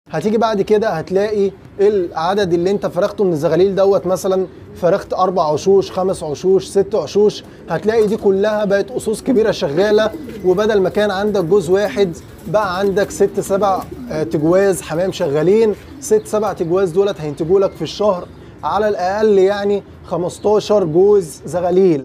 هتيجي بعد كده هتلاقي العدد اللي انت فرخته من الزغاليل دوت مثلا فرخت اربع عشوش خمس عشوش ست عشوش هتلاقي دي كلها بقت اسوس كبيره شغاله وبدل ما كان عندك جوز واحد بقى عندك ست سبع آه، تجواز حمام شغالين ست سبع تجواز دولت هينتجوا لك في الشهر على الاقل يعني 15 جوز زغاليل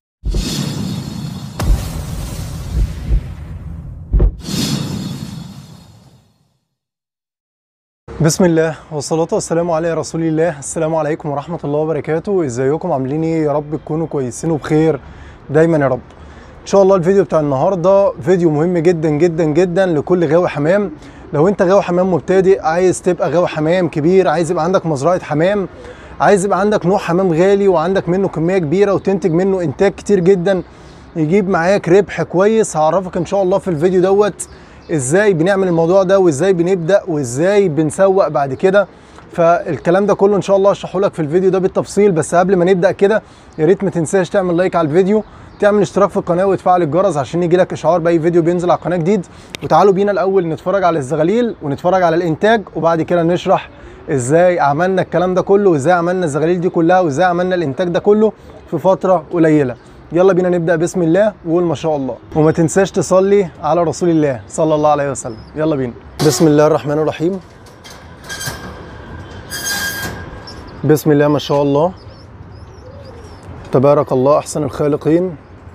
بسم الله والصلاة والسلام على رسول الله السلام عليكم ورحمة الله وبركاته ازيكم عاملين ايه يا رب تكونوا كويسين وبخير دايما يا رب ان شاء الله الفيديو بتاع النهاردة فيديو مهم جدا جدا جدا لكل غاوي حمام لو انت غاوي حمام مبتدئ عايز تبقى غاوي حمام كبير عايز يبقى عندك مزرعة حمام عايز يبقى عندك نوع حمام غالي وعندك منه كمية كبيرة وتنتج منه انتاج كتير جدا يجيب معاك ربح كويس هعرفك ان شاء الله في الفيديو دوت ازاي بنعمل الموضوع ده وازاي بنبدا وازاي بنسوق بعد كده فالكلام ده كله ان شاء الله هشرحه لك في الفيديو ده بالتفصيل بس قبل ما نبدا كده يا ريت ما تنساش تعمل لايك على الفيديو تعمل اشتراك في القناه وتفعل الجرس عشان يجي لك اشعار باي فيديو بينزل على القناه جديد وتعالوا بينا الاول نتفرج على الزغاليل ونتفرج على الانتاج وبعد كده نشرح ازاي عملنا الكلام ده كله وازاي عملنا الزغاليل دي كلها وازاي عملنا الانتاج ده كله في فتره قليله يلا بينا نبدا بسم الله وقول ما شاء الله وما تنساش تصلي على رسول الله صلى الله عليه وسلم يلا بينا بسم الله الرحمن الرحيم بسم الله ما شاء الله تبارك الله احسن الخالقين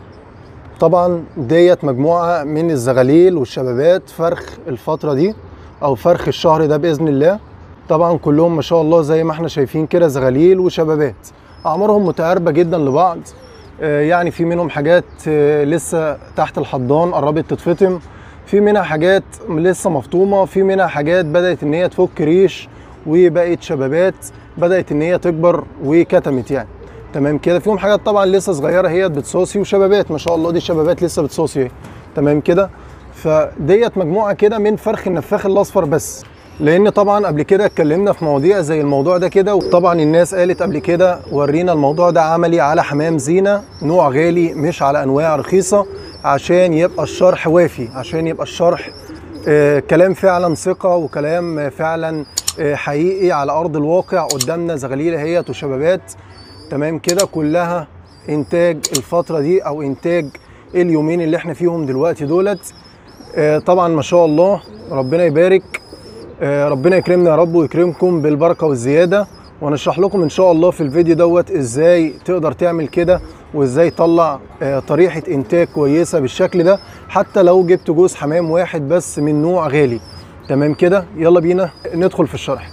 طبعا ديت مجموعه من الزغاليل والشبابات فرخ الفتره دي او فرخ الشهر ده باذن الله طبعا كلهم ما شاء الله زي ما احنا شايفين كده زغاليل وشبابات اعمارهم متقاربه جدا لبعض آه، يعني في منهم حاجات آه، لسه تحت الحضان قربت تتفطم في منها حاجات لسه مفطومه في منها حاجات بدات ان هي تفك ريش وبقت شبابات بدات ان هي تكبر وكتمت يعني تمام كده فيهم حاجات طبعا لسه صغيره هي بتصوصي وشبابات ما شاء الله دي الشبابات لسه بتصوصي اهي. تمام كده فديت مجموعه كده من فرخ النفاخ الاصفر بس لان طبعا قبل كده اتكلمنا في مواضيع زي الموضوع ده كده وطبعا الناس قالت قبل كده ورينا الموضوع ده عملي على حمام زينه نوع غالي مش على انواع رخيصه عشان يبقى الشرح وافي عشان يبقى الشرح آه كلام فعلا ثقه وكلام آه، فعلا آه حقيقي على ارض الواقع قدامنا زغاليل اهيت وشبابات تمام كده كلها انتاج الفتره دي او انتاج اليومين اللي احنا فيهم دلوقتي دولت آه، طبعا ما شاء الله ربنا يبارك آه، ربنا يكرمنا يا رب ويكرمكم بالبركه والزياده وهنشرح لكم ان شاء الله في الفيديو دوت ازاي تقدر تعمل كده وازاي تطلع آه، طريقه انتاج كويسه بالشكل ده حتى لو جبت جوز حمام واحد بس من نوع غالي تمام كده يلا بينا ندخل في الشرح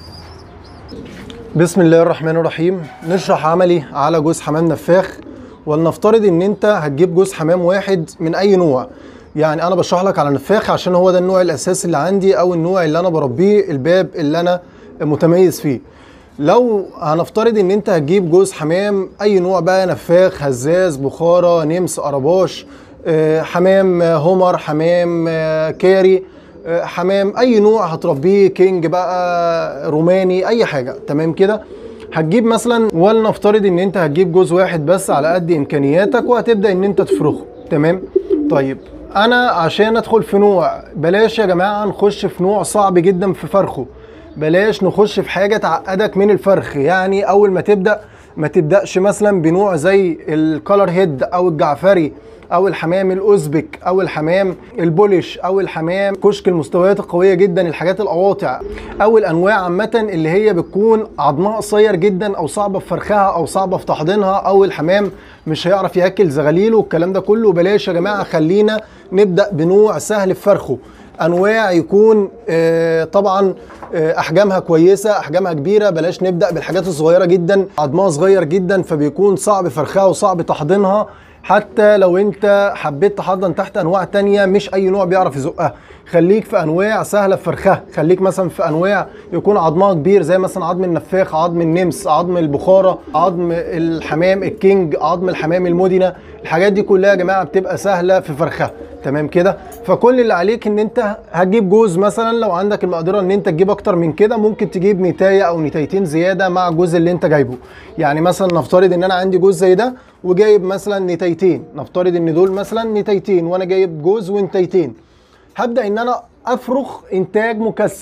بسم الله الرحمن الرحيم نشرح عملي على جوز حمام نفاخ ولنفترض ان انت هتجيب جوز حمام واحد من اي نوع يعني انا بشرح لك على نفاخ عشان هو ده النوع الاساسي اللي عندي او النوع اللي انا بربيه الباب اللي انا متميز فيه لو هنفترض ان انت هتجيب جوز حمام اي نوع بقى نفاخ هزاز بخارة نمس قرباش آه، حمام آه، هومر حمام آه، كاري آه، حمام اي نوع هتربيه كينج بقى روماني اي حاجه تمام كده هتجيب مثلا ولنفترض ان انت هتجيب جوز واحد بس على قد امكانياتك وهتبدا ان انت تفرخه تمام طيب انا عشان ادخل في نوع بلاش يا جماعه نخش في نوع صعب جدا في فرخه بلاش نخش في حاجه تعقدك من الفرخ يعني اول ما تبدا ما تبداش مثلا بنوع زي الكالر هيد او الجعفري او الحمام الاوزبك او الحمام البولش او الحمام كشك المستويات القويه جدا الحاجات القواطع او الانواع عامه اللي هي بتكون عظمها قصير جدا او صعبه في فرخها او صعبه في تحضينها او الحمام مش هيعرف ياكل زغاليله والكلام ده كله بلاش يا جماعه خلينا نبدا بنوع سهل في فرخه انواع يكون آه، طبعا آه، احجامها كويسه احجامها كبيره بلاش نبدا بالحاجات الصغيره جدا عظمها صغير جدا فبيكون صعب فرخها وصعب تحضينها حتى لو انت حبيت تحضن تحت انواع تانية مش اي نوع بيعرف يزقها خليك في انواع سهله في فرخها خليك مثلا في انواع يكون عظمها كبير زي مثلا عظم النفاخ عظم النمس عظم البخاره عظم الحمام الكينج عظم الحمام المدنه الحاجات دي كلها يا جماعه بتبقى سهله في فرخها تمام كده فكل اللي عليك ان انت هتجيب جوز مثلا لو عندك المقدره ان انت تجيب اكتر من كده ممكن تجيب نتايه او نتايتين زياده مع الجوز اللي انت جايبه يعني مثلا نفترض ان انا عندي جوز زي ده وجايب مثلا نتايتين نفترض ان دول مثلا نتايتين وانا جايب جوز ونتايتين هبدا ان انا افرخ انتاج مكثف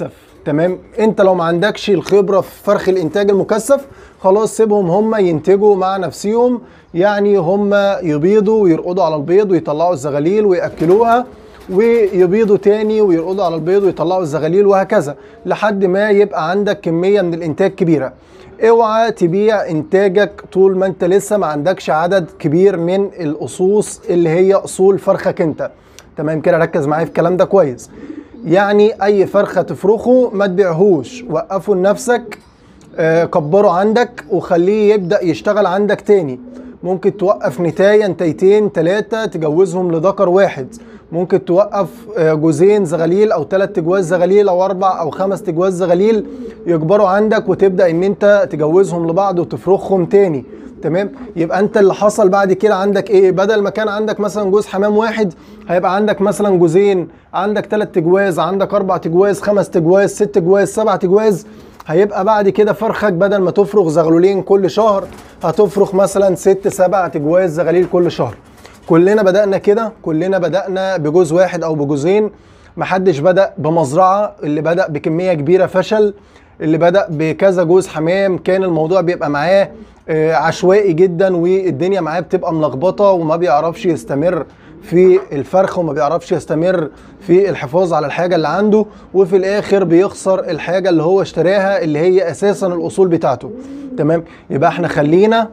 تمام انت لو ما عندكش الخبره في فرخ الانتاج المكثف خلاص سيبهم هم ينتجوا مع نفسهم يعني هم يبيضوا ويرقدوا على البيض ويطلعوا الزغاليل وياكلوها ويبيضوا تاني ويرقدوا على البيض ويطلعوا الزغاليل وهكذا لحد ما يبقى عندك كميه من الانتاج كبيره اوعى تبيع انتاجك طول ما انت لسه ما عندكش عدد كبير من الاصوص اللي هي اصول فرخك انت تمام كده ركز معايا في الكلام ده كويس يعني اي فرخه تفرخه ما تبيعهوش وقفه لنفسك آه، كبره عندك وخليه يبدا يشتغل عندك تاني ممكن توقف نتايه نتايتين تلاتة تجوزهم لذكر واحد ممكن توقف آه، جوزين زغاليل او ثلاث تجواز زغاليل او اربع او خمس تجواز زغاليل يكبروا عندك وتبدا ان انت تجوزهم لبعض وتفرخهم تاني تمام يبقى انت اللي حصل بعد كده عندك ايه بدل ما كان عندك مثلا جوز حمام واحد هيبقى عندك مثلا جوزين عندك ثلاث تجواز عندك اربع تجواز خمس تجواز ست تجواز سبع تجواز هيبقى بعد كده فرخك بدل ما تفرخ زغلولين كل شهر هتفرخ مثلا ست سبع تجواز زغاليل كل شهر كلنا بدأنا كده كلنا بدأنا بجوز واحد او بجوزين محدش بدأ بمزرعة اللي بدأ بكمية كبيرة فشل اللي بدأ بكذا جوز حمام كان الموضوع بيبقى معاه آه، عشوائي جدا والدنيا معاه بتبقى ملخبطة وما بيعرفش يستمر في الفرخ وما بيعرفش يستمر في الحفاظ على الحاجة اللي عنده وفي الآخر بيخسر الحاجة اللي هو اشتراها اللي هي أساسا الأصول بتاعته تمام يبقى احنا خلينا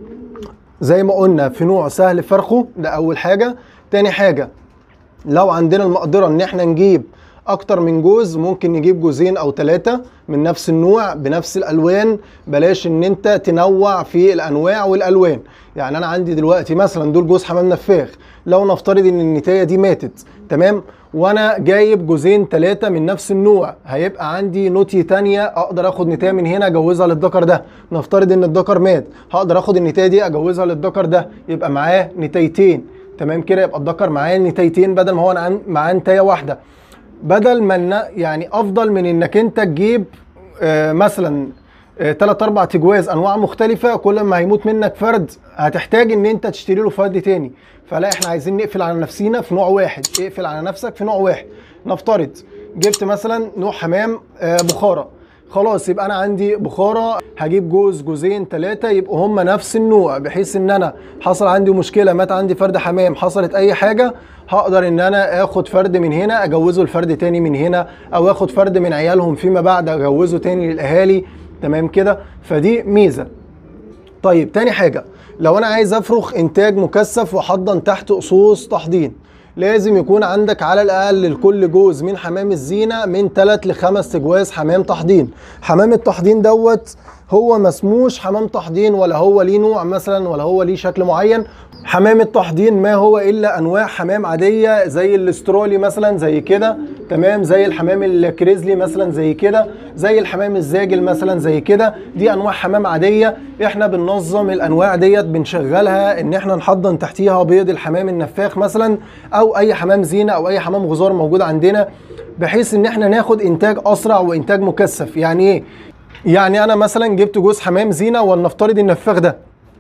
زي ما قلنا في نوع سهل فرخه ده اول حاجه تاني حاجه لو عندنا المقدره ان احنا نجيب اكتر من جوز ممكن نجيب جوزين او ثلاثة من نفس النوع بنفس الالوان بلاش ان انت تنوع في الانواع والالوان يعني انا عندي دلوقتي مثلا دول جوز حمام نفاخ لو نفترض ان النتايه دي ماتت تمام وانا جايب جوزين ثلاثة من نفس النوع هيبقى عندي نوتي تانية اقدر اخد نتاية من هنا اجوزها للذكر ده نفترض ان الذكر مات هقدر اخد النتاية دي اجوزها للذكر ده يبقى معاه نتايتين تمام كده يبقى الذكر معاه نتايتين بدل ما هو أنا معاه نتاية واحدة بدل ما النا- يعني افضل من انك انت تجيب آه، مثلا ثلاث اربع تجواز انواع مختلفه كل ما هيموت منك فرد هتحتاج ان انت تشتري له فرد تاني فلا احنا عايزين نقفل على نفسينا في نوع واحد اقفل على نفسك في نوع واحد نفترض جبت مثلا نوع حمام آه، بخاره خلاص يبقى انا عندي بخاره هجيب جوز جوزين ثلاثه يبقوا هم نفس النوع بحيث ان انا حصل عندي مشكله مات عندي فرد حمام حصلت اي حاجه هقدر ان انا اخد فرد من هنا اجوزه لفرد تاني من هنا او اخد فرد من عيالهم فيما بعد اجوزه تاني للاهالي تمام كده فدي ميزه طيب تاني حاجة لو أنا عايز أفرخ إنتاج مكثف وأحضن تحت أصوص تحضين لازم يكون عندك على الأقل لكل جوز من حمام الزينة من 3 ل 5 تجواز حمام تحضين حمام التحضين دوت هو مسموش حمام تحضين ولا هو ليه نوع مثلا ولا هو ليه شكل معين حمام التحضين ما هو الا انواع حمام عاديه زي الاسترالي مثلا زي كده تمام زي الحمام الكريزلي مثلا زي كده زي الحمام الزاجل مثلا زي كده دي انواع حمام عاديه احنا بننظم الانواع ديت بنشغلها ان احنا نحضن تحتيها بيض الحمام النفاخ مثلا او اي حمام زينه او اي حمام غزار موجود عندنا بحيث ان احنا ناخد انتاج اسرع وانتاج مكثف يعني ايه يعني انا مثلا جبت جوز حمام زينه ولنفترض النفاخ ده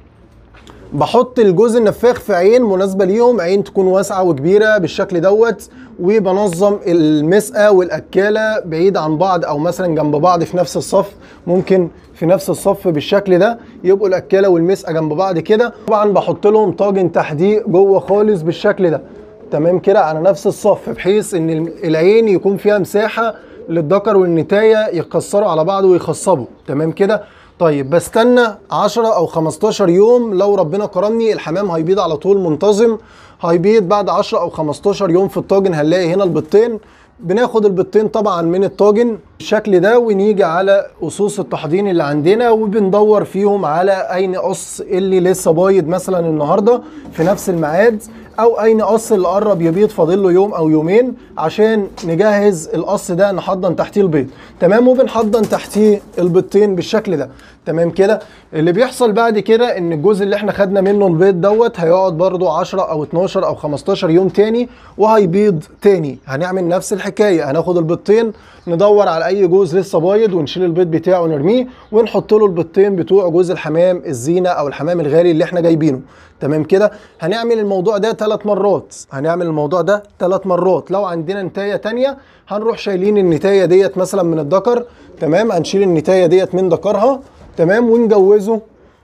بحط الجوز النفاخ في عين مناسبه ليهم عين تكون واسعه وكبيره بالشكل دوت وبنظم المسقه والاكاله بعيد عن بعض او مثلا جنب بعض في نفس الصف ممكن في نفس الصف بالشكل ده يبقوا الاكاله والمسقه جنب بعض كده طبعا بحط لهم طاجن تحديق جوه خالص بالشكل ده تمام كده على نفس الصف بحيث ان العين يكون فيها مساحه للذكر والنتايه يكسروا على بعض ويخصبوا تمام كده طيب بستنى 10 او 15 يوم لو ربنا كرمني الحمام هيبيض على طول منتظم هيبيض بعد 10 او 15 يوم في الطاجن هنلاقي هنا البيضتين بناخد البيضتين طبعا من الطاجن بالشكل ده ونيجي على قصوص التحضين اللي عندنا وبندور فيهم على اين قص اللي لسه بايض مثلا النهارده في نفس الميعاد او اين قص اللي قرب يبيض فاضل له يوم او يومين عشان نجهز القص ده نحضن تحتيه البيض تمام وبنحضن تحتيه البيضتين بالشكل ده تمام كده اللي بيحصل بعد كده ان الجزء اللي احنا خدنا منه البيض دوت هيقعد برضو 10 او 12 او 15 يوم تاني وهيبيض تاني هنعمل نفس الحكايه هناخد البيضتين ندور على على اي جوز لسه بايض ونشيل البيض بتاعه ونرميه ونحط له البيضتين بتوع جوز الحمام الزينه او الحمام الغالي اللي احنا جايبينه تمام كده هنعمل الموضوع ده ثلاث مرات هنعمل الموضوع ده ثلاث مرات لو عندنا نتايه تانية هنروح شايلين النتايه ديت مثلا من الذكر تمام هنشيل النتايه ديت من ذكرها تمام ونجوزه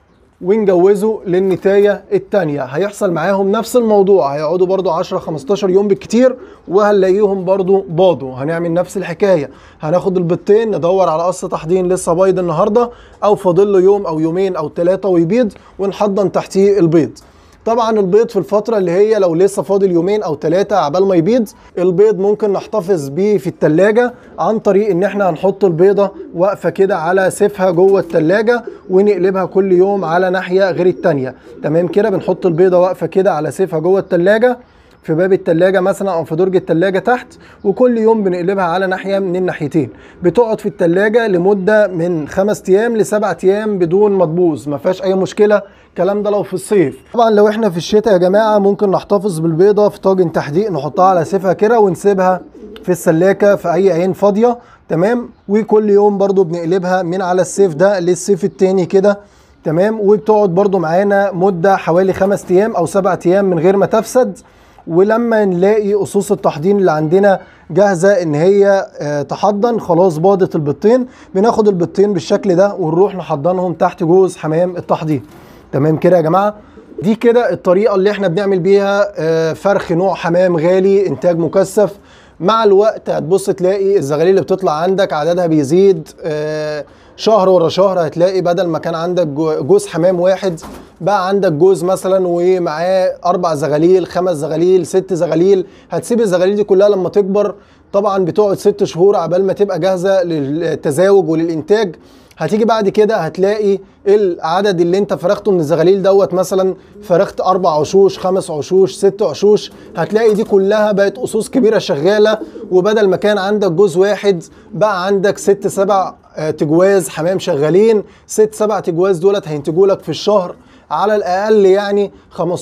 ونجوزه للنتاية التانية هيحصل معاهم نفس الموضوع هيقعدوا برضو 10 15 يوم بالكتير وهنلاقيهم برضو باضوا هنعمل نفس الحكاية هناخد البيضتين ندور على قص تحضين لسه بايض النهاردة او فاضل له يوم او يومين او ثلاثة ويبيض ونحضن تحتيه البيض طبعا البيض في الفترة اللي هي لو لسه فاضل يومين او ثلاثة عبال ما يبيض البيض ممكن نحتفظ بيه في التلاجة عن طريق ان احنا هنحط البيضة واقفة كده على سيفها جوه التلاجة ونقلبها كل يوم على ناحية غير التانية تمام كده بنحط البيضة واقفة كده على سيفها جوه التلاجة في باب التلاجة مثلا او في درج التلاجة تحت وكل يوم بنقلبها على ناحية من الناحيتين بتقعد في التلاجة لمدة من خمس ايام لسبعة ايام بدون ما تبوظ ما فيهاش اي مشكلة الكلام ده لو في الصيف طبعا لو احنا في الشتاء يا جماعة ممكن نحتفظ بالبيضة في طاجن تحديق نحطها على سيفها كده ونسيبها في السلاكة في اي عين فاضية تمام وكل يوم برضو بنقلبها من على السيف ده للسيف التاني كده تمام وبتقعد برضو معانا مدة حوالي خمس ايام او سبعة ايام من غير ما تفسد ولما نلاقي قصوص التحضين اللي عندنا جاهزه ان هي آه، تحضن خلاص باضت البيضتين بناخد البيضتين بالشكل ده ونروح نحضنهم تحت جوز حمام التحضير تمام كده يا جماعه دي كده الطريقه اللي احنا بنعمل بيها آه، فرخ نوع حمام غالي انتاج مكثف مع الوقت هتبص تلاقي الزغاليل اللي بتطلع عندك عددها بيزيد آه، شهر ورا شهر هتلاقي بدل ما كان عندك جو- جوز حمام واحد بقى عندك جوز مثلا ومعاه اربع زغاليل خمس زغاليل ست زغاليل هتسيب الزغاليل دي كلها لما تكبر طبعا بتقعد ست شهور عبال ما تبقى جاهزه للتزاوج وللانتاج هتيجي بعد كده هتلاقي العدد اللي انت فرخته من الزغاليل دوت مثلا فرخت اربع عشوش خمس عشوش ست عشوش هتلاقي دي كلها بقت قصوص كبيره شغاله وبدل ما كان عندك جوز واحد بقى عندك ست سبع آه، تجواز حمام شغالين ست سبع تجواز دولت هينتجوا لك في الشهر على الاقل يعني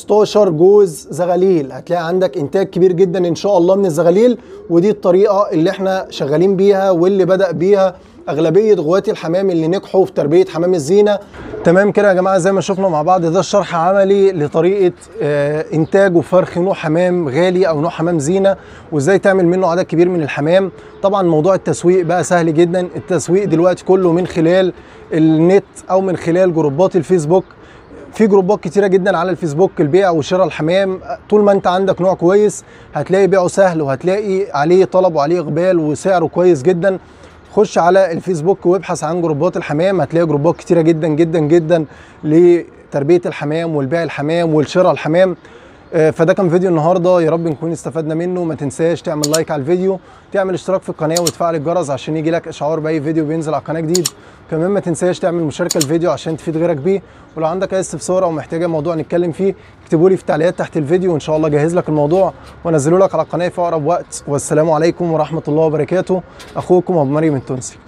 15 جوز زغاليل هتلاقي عندك انتاج كبير جدا ان شاء الله من الزغاليل ودي الطريقه اللي احنا شغالين بيها واللي بدا بيها اغلبيه غواتي الحمام اللي نجحوا في تربيه حمام الزينه تمام كده يا جماعه زي ما شفنا مع بعض ده الشرح عملي لطريقه آه، انتاج وفرخ نوع حمام غالي او نوع حمام زينه وازاي تعمل منه عدد كبير من الحمام طبعا موضوع التسويق بقى سهل جدا التسويق دلوقتي كله من خلال النت او من خلال جروبات الفيسبوك في جروبات كتيرة جدا على الفيسبوك البيع وشراء الحمام طول ما انت عندك نوع كويس هتلاقي بيعه سهل وهتلاقي عليه طلب وعليه اقبال وسعره كويس جدا خش على الفيسبوك وابحث عن جروبات الحمام هتلاقي جروبات كتيرة جدا جدا جدا لتربية الحمام والبيع الحمام والشراء الحمام آه، فده كان فيديو النهارده يا رب نكون استفدنا منه ما تنساش تعمل لايك على الفيديو تعمل اشتراك في القناه وتفعل الجرس عشان يجي لك اشعار باي فيديو بينزل على القناه جديد كمان ما تنساش تعمل مشاركه الفيديو عشان تفيد غيرك بيه ولو عندك اي استفسار او محتاجه موضوع نتكلم فيه اكتبوا لي في التعليقات تحت الفيديو وان شاء الله اجهز لك الموضوع وانزله لك على القناه في اقرب وقت والسلام عليكم ورحمه الله وبركاته اخوكم ابو مريم التونسي